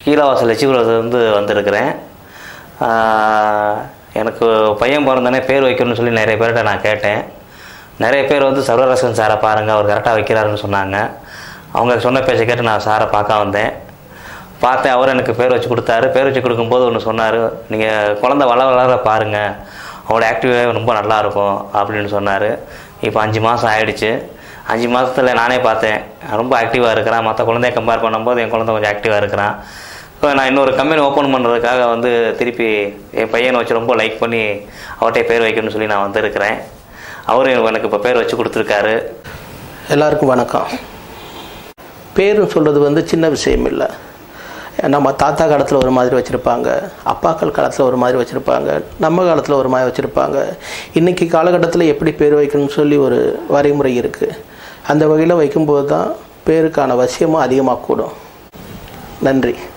கீழவாசல் லட்சுமிபுரத்துலேருந்து வந்திருக்கிறேன் ஆஹ், எனக்கு பையன் பிறந்தோடனே பேர் வைக்கணும்னு சொல்லி நிறைய பேர்கிட்ட நான் கேட்டேன் நிறைய பேர் வந்து சர்வரசன் சாரை பாருங்கள் அவர் கரெக்டாக வைக்கிறாருன்னு சொன்னாங்க அவங்க சொன்ன பேச்சை கேட்டு நான் சாரை பார்க்க வந்தேன் பார்த்தேன் அவர் எனக்கு பேர் வச்சு கொடுத்தாரு பேர் வச்சு கொடுக்கும்போது ஒன்று சொன்னார் நீங்கள் குழந்த வளர வளர பாருங்கள் அவரோட ஆக்டிவே ரொம்ப நல்லா இருக்கும் அப்படின்னு சொன்னார் இப்போ அஞ்சு மாதம் ஆயிடுச்சு அஞ்சு மாதத்தில் நானே பார்த்தேன் ரொம்ப ஆக்டிவாக இருக்கிறான் மற்ற குழந்தைய கம்பேர் பண்ணும்போது என் குழந்தை கொஞ்சம் ஆக்டிவாக இருக்கிறான் இப்போ நான் இன்னொரு கம்பெனி ஓப்பன் பண்ணுறதுக்காக வந்து திருப்பி என் பையனை வச்சு ரொம்ப லைக் பண்ணி அவர்கிட்ட பேர் வைக்கணும்னு சொல்லி நான் வந்திருக்கிறேன் அவரும் எனக்கு இப்போ பேர் வச்சு கொடுத்துருக்காரு எல்லாருக்கும் வணக்கம் பேருன்னு சொல்கிறது வந்து சின்ன விஷயம் இல்லை நம்ம தாத்தா காலத்தில் ஒரு மாதிரி வச்சுருப்பாங்க அப்பாக்கள் காலத்தில் ஒரு மாதிரி வச்சுருப்பாங்க நம்ம காலத்தில் ஒரு மாதிரி வச்சுருப்பாங்க இன்றைக்கி காலகட்டத்தில் எப்படி பேர் வைக்கணும்னு சொல்லி ஒரு வரைமுறை இருக்குது அந்த வகையில் வைக்கும்போது தான் பேருக்கான வசியமும் அதிகமாக கூடும் நன்றி